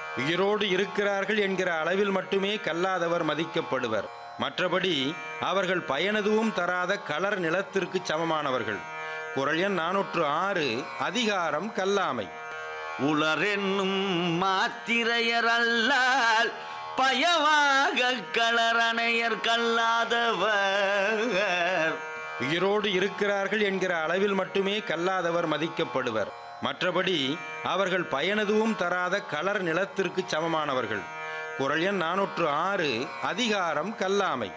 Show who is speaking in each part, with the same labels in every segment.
Speaker 1: உயிரோடு இருக்கிறார்கள் என்கிற அளவில் மட்டுமே கல்லாதவர் மதிக்கப்படுவர் மற்றபடி அவர்கள் பயனெதுவும் தராத கலர் நிலத்திற்கு சமமானவர்கள் குரல் எண் நானூற்று ஆறு அதிகாரம் கல்லாமை
Speaker 2: உலரென்னும் மாத்திரையர் அல்லால் பயவாக களரணையர் கல்லாதவர்
Speaker 1: உயிரோடு இருக்கிறார்கள் என்கிற அளவில் மட்டுமே கல்லாதவர் மதிக்கப்படுவர் மற்றபடி அவர்கள் பயனெதுவும் தராத கலர் நிலத்திற்கு சமமானவர்கள் குரல் எண் நானூற்று ஆறு அதிகாரம் கல்லாமை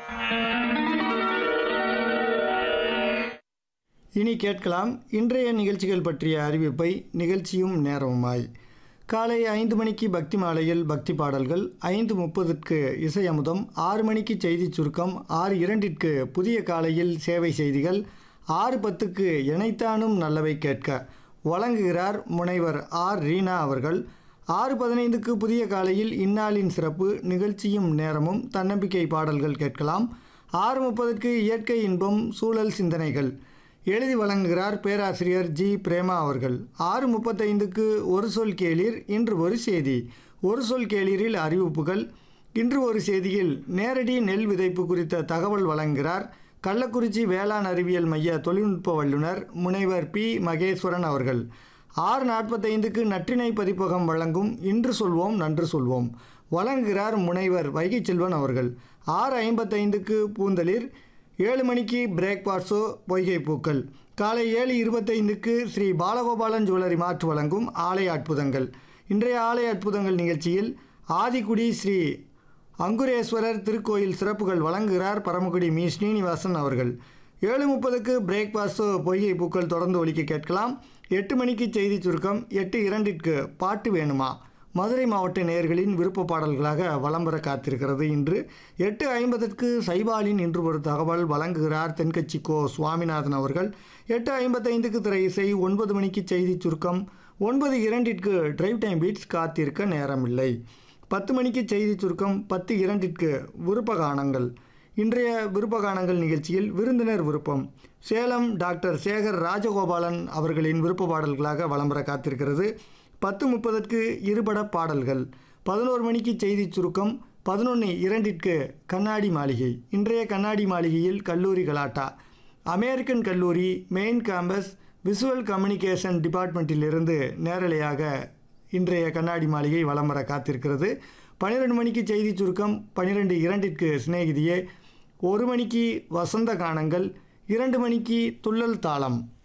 Speaker 3: இனி கேட்கலாம் இன்றைய நிகழ்ச்சிகள் பற்றிய அறிவிப்பை நிகழ்ச்சியும் நேரமுமாய் காலை ஐந்து மணிக்கு பக்தி மாலையில் பக்தி பாடல்கள் ஐந்து முப்பதுக்கு இசை அமுதம் ஆறு மணிக்கு செய்தி சுருக்கம் ஆறு இரண்டிற்கு புதிய காலையில் சேவை செய்திகள் ஆறு பத்துக்கு இணைத்தானும் நல்லவை கேட்க வழங்குகிறார் முனைவர் ஆர் ரீனா அவர்கள் ஆறு பதினைந்துக்கு புதிய காலையில் இந்நாளின் சிறப்பு நிகழ்ச்சியும் நேரமும் தன்னம்பிக்கை பாடல்கள் கேட்கலாம் ஆறு முப்பதுக்கு இயற்கை இன்பம் சூழல் சிந்தனைகள் எழுதி வழங்குகிறார் பேராசிரியர் ஜி பிரேமா அவர்கள் ஆறு முப்பத்தைந்துக்கு ஒரு சொல் கேளீர் இன்று ஒரு செய்தி ஒரு சொல் கேளீரில் அறிவிப்புகள் இன்று ஒரு செய்தியில் நேரடி நெல் விதைப்பு குறித்த தகவல் வழங்குகிறார் கள்ளக்குறிச்சி வேளாண் அறிவியல் மைய தொழில்நுட்ப வல்லுநர் முனைவர் பி மகேஸ்வரன் அவர்கள் ஆறு நாற்பத்தைந்துக்கு நற்றினை பதிப்பகம் வழங்கும் இன்று சொல்வோம் நன்று சொல்வோம் வழங்குகிறார் முனைவர் வைகை செல்வன் அவர்கள் ஆறு ஐம்பத்தைந்துக்கு பூந்தளிர் ஏழு மணிக்கு பிரேக்பாஸ்டோ பொய்கை பூக்கள் காலை ஏழு இருபத்தைந்துக்கு ஸ்ரீ பாலகோபாலன் ஜுவல்லரி மாற்று வழங்கும் ஆலய அற்புதங்கள் இன்றைய ஆலய அற்புதங்கள் நிகழ்ச்சியில் ஆதிக்குடி ஸ்ரீ அங்குரேஸ்வரர் திருக்கோயில் சிறப்புகள் வழங்குகிறார் பரமக்குடி மீ ஸ்ரீனிவாசன் அவர்கள் ஏழு முப்பதுக்கு பிரேக்பாஸ்டோ பொய்கை பூக்கள் தொடர்ந்து ஒலிக்க கேட்கலாம் எட்டு மணிக்கு செய்தி சுருக்கம் எட்டு இரண்டிற்கு பாட்டு வேணுமா மதுரை மாவட்ட நேயர்களின் விருப்ப பாடல்களாக வலம் வர காத்திருக்கிறது இன்று எட்டு ஐம்பதற்கு சைபாலின் இன்று ஒரு தகவல் வழங்குகிறார் தென்கட்சி கோ சுவாமிநாதன் அவர்கள் எட்டு ஐம்பத்தைந்துக்கு திரை இசை ஒன்பது மணிக்கு செய்தி சுருக்கம் ஒன்பது இரண்டிற்கு டிரைவ் டைம் பீட்ஸ் காத்திருக்க நேரமில்லை பத்து மணிக்கு செய்தி சுருக்கம் பத்து இரண்டிற்கு விருப்பகானங்கள் இன்றைய விருப்பகானங்கள் நிகழ்ச்சியில் விருந்தினர் விருப்பம் சேலம் டாக்டர் சேகர் ராஜகோபாலன் அவர்களின் விருப்ப பாடல்களாக வலம் வர காத்திருக்கிறது பத்து முப்பதற்கு இருபட பாடல்கள் பதினோரு மணிக்கு செய்தி சுருக்கம் பதினொன்று இரண்டிற்கு கண்ணாடி மாளிகை இன்றைய கண்ணாடி மாளிகையில் கல்லூரி கலாட்டா அமெரிக்கன் கல்லூரி மெயின் கேம்பஸ் விசுவல் கம்யூனிகேஷன் டிபார்ட்மெண்ட்டிலிருந்து நேரலையாக இன்றைய கண்ணாடி மாளிகை வலம் வர காத்திருக்கிறது பன்னிரெண்டு மணிக்கு செய்தி சுருக்கம் பன்னிரெண்டு இரண்டிற்கு சிநேகிதியே ஒரு மணிக்கு வசந்த கானங்கள் இரண்டு மணிக்கு துள்ளல் தாளம்